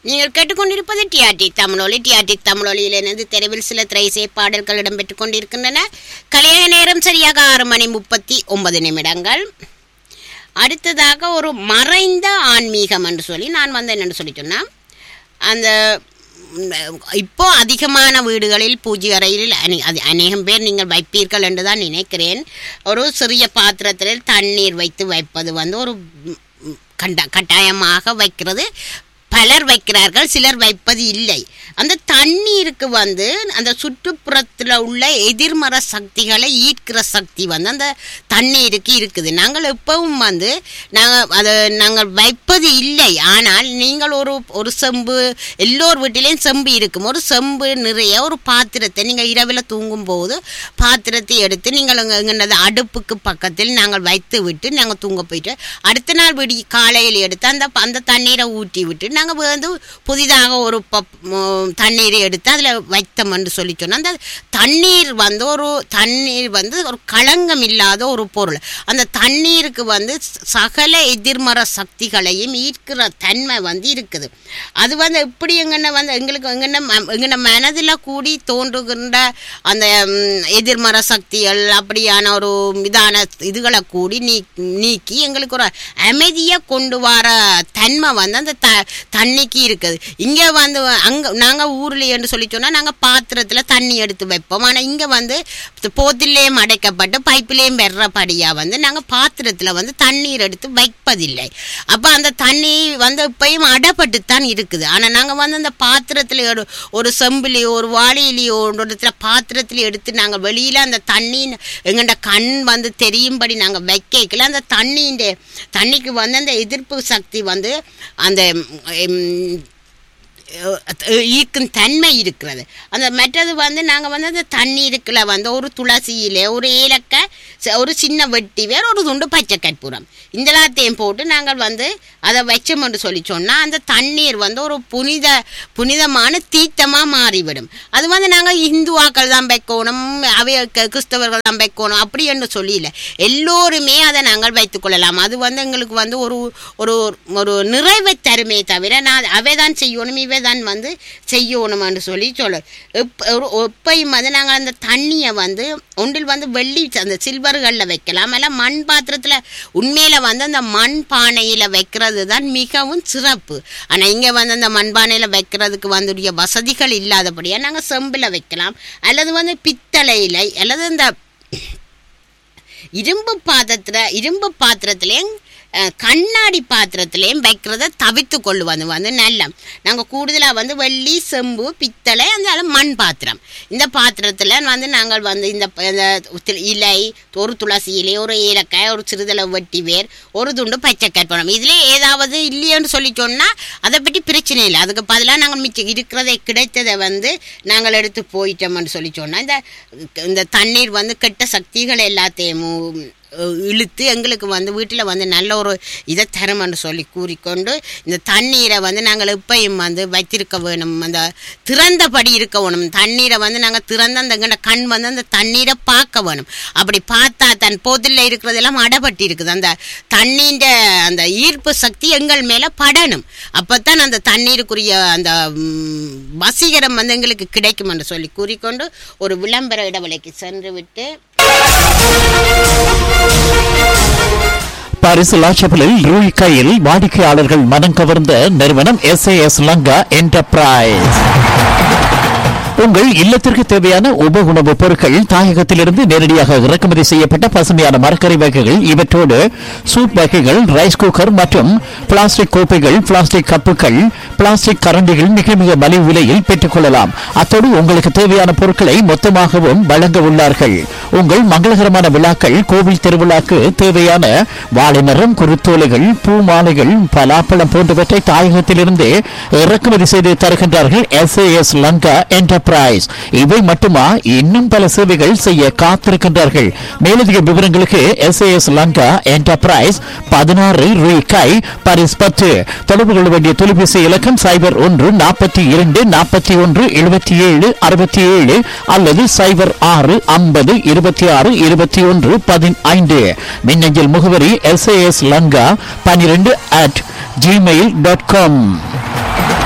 நீங்கள் கேட்டுக்கொண்டிருப்பது டிஆர்டி தமிழொலி டிஆர்டி தமிழொலியிலிருந்து தெருவில் சில திரைசை பாடல்கள் இடம்பெற்றுக் கொண்டிருக்கின்றன கலைய நேரம் சரியாக ஆறு மணி முப்பத்தி ஒன்பது நிமிடங்கள் அடுத்ததாக ஒரு மறைந்த ஆன்மீகம் என்று சொல்லி நான் வந்து என்னென்னு சொல்லி சொன்னால் அந்த ம், இப்போ அதிகமான வீடுகளில் பூஜை அறையில் அனே அது அநேகம் பேர் நீங்கள் வைப்பீர்கள் என்று தான் நினைக்கிறேன் ஒரு சிறிய பாத்திரத்தில் தண்ணீர் வைத்து வைப்பது வந்து ஒரு ம், ம், கண்ட கட்டாயமாக வைக்கிறது பலர் வைக்கிறார்கள் சிலர் வைப்பது இல்லை அந்த தண்ணீருக்கு வந்து அந்த சுற்றுப்புறத்தில் உள்ள எதிர்மறை சக்திகளை ஈர்க்கிற சக்தி வந்து அந்த தண்ணீருக்கு இருக்குது நாங்கள் எப்பவும் வந்து நாங்கள் அதை நாங்கள் வைப்பது இல்லை ஆனால் நீங்கள் ஒரு ஒரு செம்பு எல்லோர் வீட்டிலையும் செம்பு இருக்கும் ஒரு செம்பு நிறைய ஒரு பாத்திரத்தை நீங்கள் இரவில் தூங்கும்போது பாத்திரத்தை எடுத்து நீங்கள் எங்களது அடுப்புக்கு பக்கத்தில் நாங்கள் வைத்து விட்டு நாங்கள் தூங்க போயிட்டு அடுத்த நாள் விடி காலையில் எடுத்து அந்த அந்த தண்ணீரை ஊற்றி விட்டு நாங்கள் வந்து புதிதாக ஒரு பப் ம், தண்ணீரை எடுத்து அதில் வைத்தோம்னு சொல்லி சொன்னால் அந்த தண்ணீர் வந்து ஒரு தண்ணீர் வந்து ஒரு களங்கம் இல்லாத ஒரு பொருள் அந்த தண்ணீருக்கு வந்து சகல எதிர்மறை சக்திகளையும் ஈர்க்கிற தன்மை வந்து இருக்குது அது வந்து எப்படி எங்கன வந்து எங்களுக்கு எங்கன எங்கன மனதில் கூடி தோன்றுகின்ற அந்த ம், எதிர்மறை சக்திகள் அப்படியான ஒரு இதான இதுகளை கூடி நீ நீக்கி எங்களுக்கு ஒரு அமைதியை கொண்டு வர தன்மை வந்து அந்த த தண்ணிக்கு இருக்குது இங்கே வந்து அங்கே நாங்கள் ஊரில் என்று சொல்லி சொன்னால் நாங்கள் பாத்திரத்தில் தண்ணி எடுத்து வைப்போம் ஆனால் இங்கே வந்து போத்திலேயும் அடைக்கப்பட்டு பைப்பிலேயும் பெறபடியாக வந்து நாங்கள் பாத்திரத்தில் வந்து தண்ணீர் எடுத்து வைப்பதில்லை அப்போ அந்த தண்ணி வந்து இப்பயும் அடைப்பட்டு தான் இருக்குது ஆனால் நாங்கள் வந்து அந்த பாத்திரத்தில் ஒரு ஒரு செம்பிலையோ ஒரு வாளியிலையோ ஒரு இடத்துல பாத்திரத்தில் எடுத்து நாங்கள் வெளியில் அந்த தண்ணி எங்கள்ட கண் வந்து தெரியும்படி நாங்கள் வைக்கல அந்த தண்ணியின் தண்ணிக்கு வந்து அந்த எதிர்ப்பு சக்தி வந்து அந்த ம், அஹ் ஈர்க்கும் தன்மை இருக்கிறது அந்த மற்றது வந்து நாங்கள் வந்து அந்த தண்ணீருக்குள்ள வந்து ஒரு துளசியிலே ஒரு ஏலக்காய் ச- ஒரு சின்ன வெட்டி வேர் ஒரு துண்டு பச்சை கற்பூரம் இந்த எல்லாத்தையும் போட்டு நாங்கள் வந்து அதை வச்சோம்னு சொல்லி சொன்னால் அந்த தண்ணீர் வந்து ஒரு புனித புனிதமான தீர்த்தமாக மாறிவிடும் அது வந்து நாங்கள் இந்துவாக்கள் தான் வைக்கணும் அவை க- கிறிஸ்தவர்கள் தான் வைக்கணும் அப்படி என்று சொல்லல எல்லோருமே அதை நாங்கள் வைத்துக்கொள்ளலாம் அது வந்து எங்களுக்கு வந்து ஒரு ஒரு ஒரு நிறைவை தருமே தவிர நான் அவை தான் செய்யணும் இவை தான் வந்து செய்யணும்னு சொல்லி சொல்ல எப்ப ஒரு எப்பையும் வந்து நாங்கள் அந்த தண்ணியை வந்து ஒன்றில் வந்து வெள்ளி அந்த சில்வர்களில் வைக்கலாம் அல்ல மண் பாத்திரத்தில் உண்மையில வந்து அந்த மண் பானையில் வைக்கிறது தான் மிகவும் சிறப்பு ஆனால் இங்கே வந்து அந்த மண் பானையில் வைக்கிறதுக்கு வந்துடைய வசதிகள் இல்லாதபடியாக நாங்கள் செம்பில் வைக்கலாம் அல்லது வந்து பித்தளையில் அல்லது இந்த இரும்பு பாத்திரத்தில் இரும்பு பாத்திரத்துலேயும் அஹ், கண்ணாடி பாத்திரத்துலேயும் வைக்கிறத தவிர்த்து கொள்ளுவது வந்து நல்ல நாங்கள் கூடுதலாக வந்து வெள்ளி செம்பு பித்தளை அந்த மண் பாத்திரம் இந்த பாத்திரத்தில் வந்து நாங்கள் வந்து இந்த ப- இந்த தி- இலை ஒரு துளசி இலை ஒரு ஏலக்காய் ஒரு சிறுதலை வெட்டி வேர் ஒரு துண்டு பச்சை கற்பனம் இதில் ஏதாவது இல்லையோன்னு சொல்லி சொன்னால் அதை பற்றி பிரச்சனை இல்லை அதுக்கு பதிலாக நாங்கள் மிச்சம் இருக்கிறதை கிடைத்ததை வந்து நாங்கள் எடுத்து போயிட்டோம்னு சொல்லி சொன்னால் இந்த இந்த தண்ணீர் வந்து கெட்ட சக்திகள் எல்லாத்தையும் அஹ், இழுத்து எங்களுக்கு வந்து வீட்டில் வந்து நல்ல ஒரு இதை தரும்னு சொல்லி கூறிக்கொண்டு இந்த தண்ணீரை வந்து நாங்கள் எப்பயும் வந்து வைத்திருக்க வேணும் அந்த திறந்தபடி இருக்க வேணும் தண்ணீரை வந்து நாங்கள் திறந்த அந்த எங்கட கண் வந்து அந்த தண்ணீரை பார்க்க வேணும் அப்படி பார்த்தா தன் பொதில் இருக்கிறதெல்லாம் அடைபட்டு இருக்குது அந்த தண்ணீண்ட அந்த ஈர்ப்பு சக்தி எங்கள் மேலே படணும் அப்போத்தான் அந்த தண்ணீருக்குரிய அந்த ம், வசீகரம் வந்து எங்களுக்கு கிடைக்கும் என்று சொல்லி கூறிக்கொண்டு ஒரு விளம்பர இடைவெளிக்கு சென்று விட்டு பாரிஸ் லாச்சபலில் ரூய் கையில் வாடிக்கையாளர்கள் மனம் கவர்ந்த நிறுவனம் எஸ் லங்கா என்டர்பிரைஸ் உங்கள் இல்லத்திற்கு தேவையான உப உணவுப் பொருட்கள் தாயகத்திலிருந்து நேரடியாக இறக்குமதி செய்யப்பட்ட பசுமையான மரக்கறி வகைகள் இவற்றோடு சூப் வகைகள் ரைஸ் குக்கர் மற்றும் பிளாஸ்டிக் கோப்பைகள் பிளாஸ்டிக் கப்புகள் பிளாஸ்டிக் கரண்டிகள் மிக மிக மலிவு விலையில் பெற்றுக்கொள்ளலாம் அத்தோடு உங்களுக்கு தேவையான பொருட்களை மொத்தமாகவும் வழங்க உள்ளார்கள் உங்கள் மங்களகரமான விழாக்கள் கோவில் திருவிழாக்கு தேவையான வாழைமரம் குருத்தோலைகள் பூ மாலைகள் பலாப்பழம் போன்றவற்றை தாயகத்திலிருந்து இறக்குமதி செய்து தருகின்றார்கள் எஸ் லங்கா என்டர்பிரைஸ் இவை மட்டுமா இன்னும் பல சேவைகள் செய்ய காத்திருக்கின்றார்கள் மேலதிக விவரங்களுக்கு எஸ் லங்கா என்டர்பிரைஸ் பதினாறு ரூபாய் பாரிஸ் பத்து தொடர்பு கொள்ள வேண்டிய தொலைபேசி இலக்கம் சைபர் ஒன்று நாற்பத்தி இரண்டு நாற்பத்தி ஒன்று எழுபத்தி ஏழு அறுபத்தி ஏழு அல்லது சைபர் ஆறு ஐம்பது இருபத்தி ஆறு இருபத்தி ஒன்று பதினைந்து மின்னஞ்சல் முகவரி எஸ் லங்கா பன்னிரெண்டு அட் ஜிமெயில் டாட் காம்